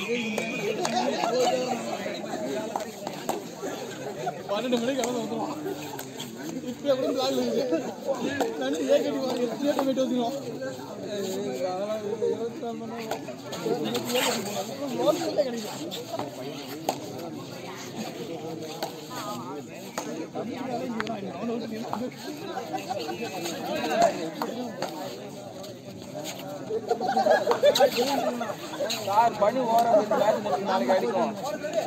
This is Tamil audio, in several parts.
பன்னெண்டு மணிக்கு கிளம்ப வந்துடும் இப்போ எப்படி பிளாக் இருக்குது நண்டு ஏன் கட்டி பாருங்க எத்தனை கமிட்டி வந்துடும் அதெல்லாம் இருபத்தி நாலு மணி நேரம் மோசத்தில் கிடைக்கும் சார் பனி ஓரம் இந்த மேட்ச் நாளைக்கு அடிக்கும்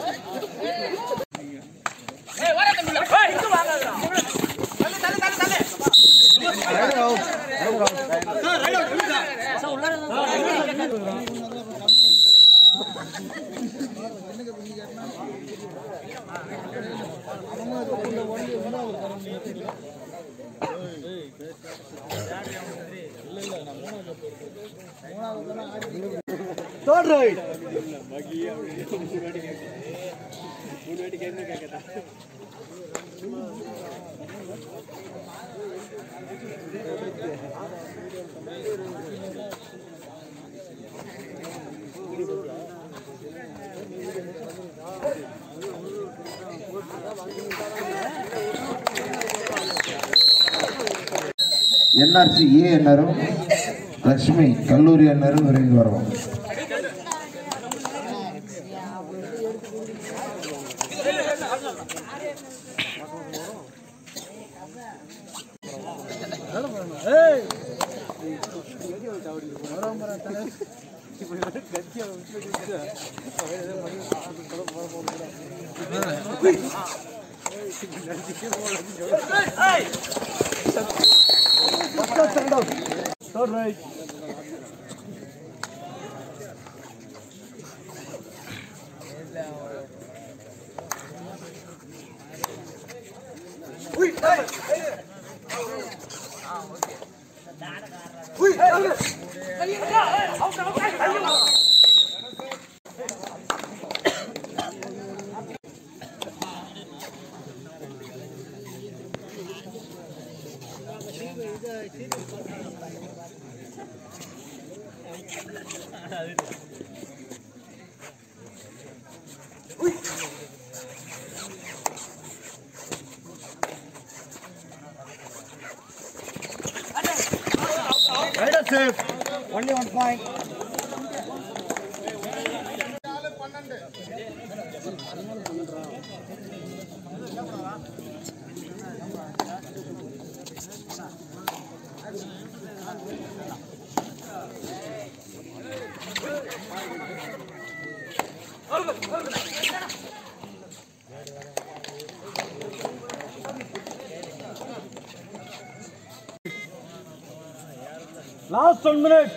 என்ஆர்சி ஏ எண்ணரும் லட்சுமி கல்லூரி எண்ணரும் விரைந்து வரவும் Last one minute.